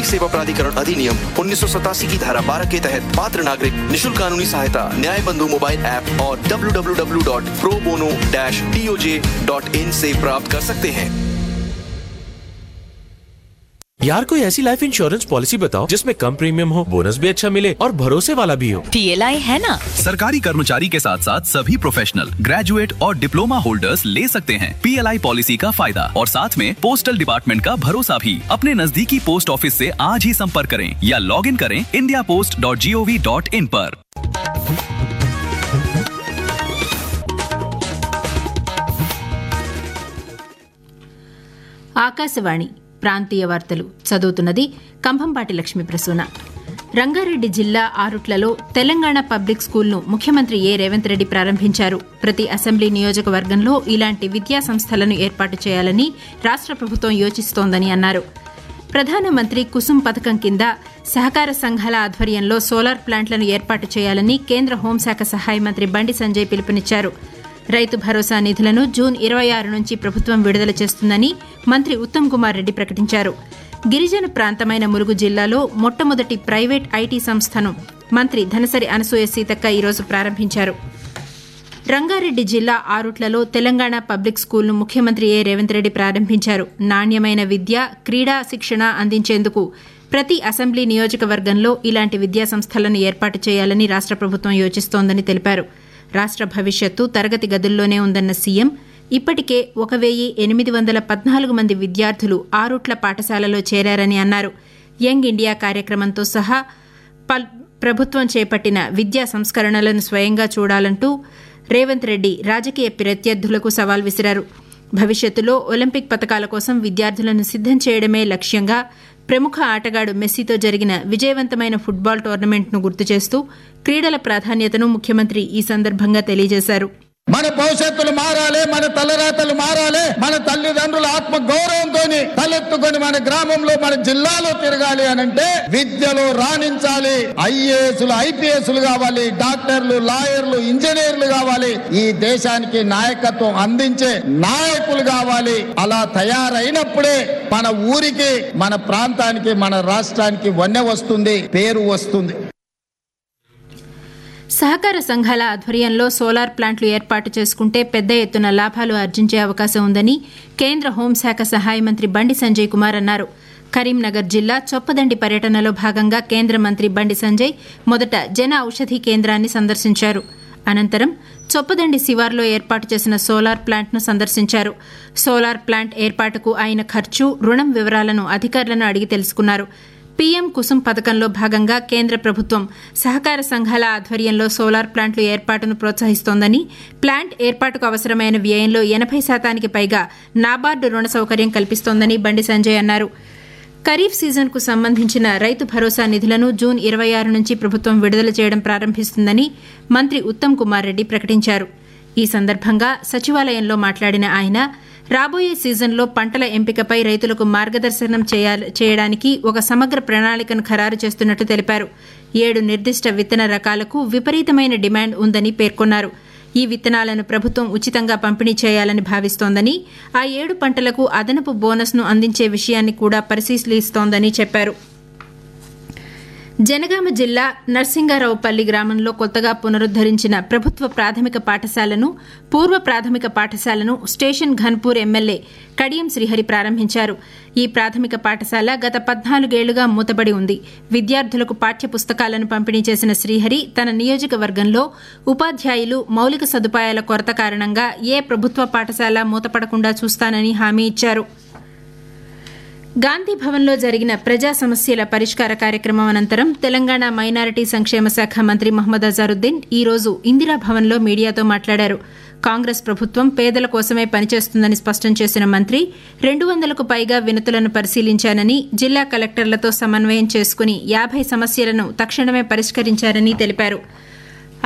नागरिक सेवा प्राधिकरण अधिनियम उन्नीस की धारा 12 के तहत पात्र नागरिक निशुल्क कानूनी सहायता न्याय बंधु मोबाइल ऐप और www.probono-toj.in से प्राप्त कर सकते हैं यार कोई ऐसी लाइफ इंश्योरेंस पॉलिसी बताओ जिसमें कम प्रीमियम हो बोनस भी अच्छा मिले और भरोसे वाला भी हो पीएलआई है ना सरकारी कर्मचारी के साथ साथ सभी प्रोफेशनल ग्रेजुएट और डिप्लोमा होल्डर्स ले सकते हैं पीएलआई पॉलिसी का फायदा और साथ में पोस्टल डिपार्टमेंट का भरोसा भी अपने नजदीकी पोस्ट ऑफिस से आज ही संपर्क करें या लॉग इन करें India Post dot G O V dot in पर ఆకాశవాణి ప్రాంతీయ వార్తలు చదువుతున్నది కంభంపాటి లక్ష్మీ ప్రసూన రంగారెడ్డి జిల్లా ఆరుట్లలో తెలంగాణ పబ్లిక్ స్కూల్ను ముఖ్యమంత్రి ఏ రేవంత్ రెడ్డి ప్రారంభించారు ప్రతి అసెంబ్లీ నియోజకవర్గంలో ఇలాంటి విద్యా సంస్థలను ఏర్పాటు చేయాలని రాష్ట ప్రభుత్వం యోచిస్తోందని అన్నారు ప్రధానమంత్రి కుసుమ్ పథకం కింద సహకార సంఘాల ఆధ్వర్యంలో సోలార్ ప్లాంట్లను ఏర్పాటు చేయాలని కేంద్ర హోంశాఖ సహాయ మంత్రి బండి సంజయ్ పిలుపునిచ్చారు రైతు భరోసా నిధులను జూన్ ఇరవై ఆరు నుంచి ప్రభుత్వం విడుదల చేస్తుందని మంత్రి ఉత్తమ్ కుమార్ రెడ్డి ప్రకటించారు గిరిజన ప్రాంతమైన ములుగు జిల్లాలో మొట్టమొదటి ప్రైవేట్ ఐటీ సంస్థను మంత్రి ధనసరి అనసూయ సీతక్క ఈరోజు ప్రారంభించారు రంగారెడ్డి జిల్లా ఆరుట్లలో తెలంగాణ పబ్లిక్ స్కూల్ను ముఖ్యమంత్రి ఏ రేవంత్ రెడ్డి ప్రారంభించారు నాణ్యమైన విద్య క్రీడా శిక్షణ అందించేందుకు ప్రతి అసెంబ్లీ నియోజకవర్గంలో ఇలాంటి విద్యా సంస్థలను ఏర్పాటు చేయాలని రాష్ట ప్రభుత్వం యోచిస్తోందని తెలిపారు రాష్ట భవిష్యత్తు తరగతి గదుల్లోనే ఉందన్న సీఎం ఇప్పటికే ఒక వెయ్యి ఎనిమిది వందల పద్నాలుగు మంది విద్యార్థులు ఆరుట్ల పాఠశాలలో చేరారని అన్నారు యంగ్ ఇండియా కార్యక్రమంతో సహా పల్- ప్రభుత్వం చేపట్టిన విద్యా సంస్కరణలను స్వయంగా చూడాలంటూ రేవంత్ రెడ్డి రాజకీయ ప్రత్యర్థులకు సవాల్ విసిరారు భవిష్యత్తులో ఒలింపిక్ పథకాల కోసం విద్యార్థులను సిద్దం చేయడమే లక్ష్యంగా ప్రముఖ ఆటగాడు మెస్సీతో జరిగిన విజయవంతమైన ఫుట్బాల్ టోర్నమెంట్ను గుర్తు చేస్తూ క్రీడల ప్రాధాన్యతను ముఖ్యమంత్రి ఈ సందర్భంగా తెలియజేశారు మన భవిష్యత్తులు మారాలి మన తలరాతలు మారాలి మన తల్లిదండ్రుల ఆత్మ గౌరవంతో తలెత్తుకొని మన గ్రామంలో మన జిల్లాలో తిరగాలి అని అంటే విద్యలో రాణించాలి ఐఏఎస్లు ఐపీఎస్లు కావాలి డాక్టర్లు లాయర్లు ఇంజనీర్లు కావాలి ఈ దేశానికి నాయకత్వం అందించే నాయకులు కావాలి అలా తయారైనప్పుడే మన ఊరికి మన ప్రాంతానికి మన రాష్ట్రానికి వన్నె వస్తుంది పేరు వస్తుంది సహకార సంఘాల ఆధ్వర్యంలో సోలార్ ప్లాంట్లు ఏర్పాటు చేసుకుంటే పెద్ద ఎత్తున లాభాలు ఆర్జించే అవకాశం ఉందని కేంద్ర హోంశాఖ సహాయ మంత్రి బండి సంజయ్ కుమార్ అన్నారు కరీంనగర్ జిల్లా చొప్పదండి పర్యటనలో భాగంగా కేంద్ర మంత్రి బండి సంజయ్ మొదట జన ఔషధి కేంద్రాన్ని సందర్శించారు అనంతరం చొప్పదండి శివార్లో ఏర్పాటు చేసిన సోలార్ ప్లాంట్ను సందర్శించారు సోలార్ ప్లాంట్ ఏర్పాటుకు అయిన ఖర్చు రుణం వివరాలను అధికారులను అడిగి తెలుసుకున్నారు పీఎం కుసుమ్ పథకంలో భాగంగా కేంద్ర ప్రభుత్వం సహకార సంఘాల ఆధ్వర్యంలో సోలార్ ప్లాంట్లు ఏర్పాటును ప్రోత్సహిస్తోందని ప్లాంట్ ఏర్పాటుకు అవసరమైన వ్యయంలో ఎనభై శాతానికి పైగా నాబార్డు రుణ సౌకర్యం కల్పిస్తోందని బండి సంజయ్ అన్నారు ఖరీఫ్ సీజన్కు సంబంధించిన రైతు భరోసా నిధులను జూన్ ఇరవై ఆరు నుంచి ప్రభుత్వం విడుదల చేయడం ప్రారంభిస్తుందని మంత్రి ఉత్తమ్ కుమార్ రెడ్డి ప్రకటించారు ఈ సందర్భంగా సచివాలయంలో మాట్లాడిన ఆయన రాబోయే సీజన్లో పంటల ఎంపికపై రైతులకు మార్గదర్శనం చేయాల- చేయడానికి ఒక సమగ్ర ప్రణాళికను ఖరారు చేస్తున్నట్టు తెలిపారు ఏడు నిర్దిష్ట విత్తన రకాలకు విపరీతమైన డిమాండ్ ఉందని పేర్కొన్నారు ఈ విత్తనాలను ప్రభుత్వం ఉచితంగా పంపిణీ చేయాలని భావిస్తోందని ఆ ఏడు పంటలకు అదనపు బోనస్ను అందించే విషయాన్ని కూడా పరిశీలిస్తోందని చెప్పారు జనగామ జిల్లా నర్సింగారావుపల్లి గ్రామంలో కొత్తగా పునరుద్దరించిన ప్రభుత్వ ప్రాథమిక పాఠశాలను పూర్వ ప్రాథమిక పాఠశాలను స్టేషన్ ఘన్పూర్ ఎమ్మెల్యే కడియం శ్రీహరి ప్రారంభించారు ఈ ప్రాథమిక పాఠశాల గత పద్నాలుగేళ్లుగా మూతబడి ఉంది విద్యార్థులకు పాఠ్య పుస్తకాలను పంపిణీ చేసిన శ్రీహరి తన నియోజకవర్గంలో ఉపాధ్యాయులు మౌలిక సదుపాయాల కొరత కారణంగా ఏ ప్రభుత్వ పాఠశాల మూతపడకుండా చూస్తానని హామీ ఇచ్చారు గాంధీ భవన్లో జరిగిన ప్రజా సమస్యల పరిష్కార కార్యక్రమం అనంతరం తెలంగాణ మైనారిటీ సంక్షేమ శాఖ మంత్రి మహమ్మద్ అజారుద్దీన్ ఈ రోజు ఇందిరా భవన్లో మీడియాతో మాట్లాడారు కాంగ్రెస్ ప్రభుత్వం పేదల కోసమే పనిచేస్తుందని స్పష్టం చేసిన మంత్రి రెండు వందలకు పైగా వినతులను పరిశీలించానని జిల్లా కలెక్టర్లతో సమన్వయం చేసుకుని యాభై సమస్యలను తక్షణమే పరిష్కరించారని తెలిపారు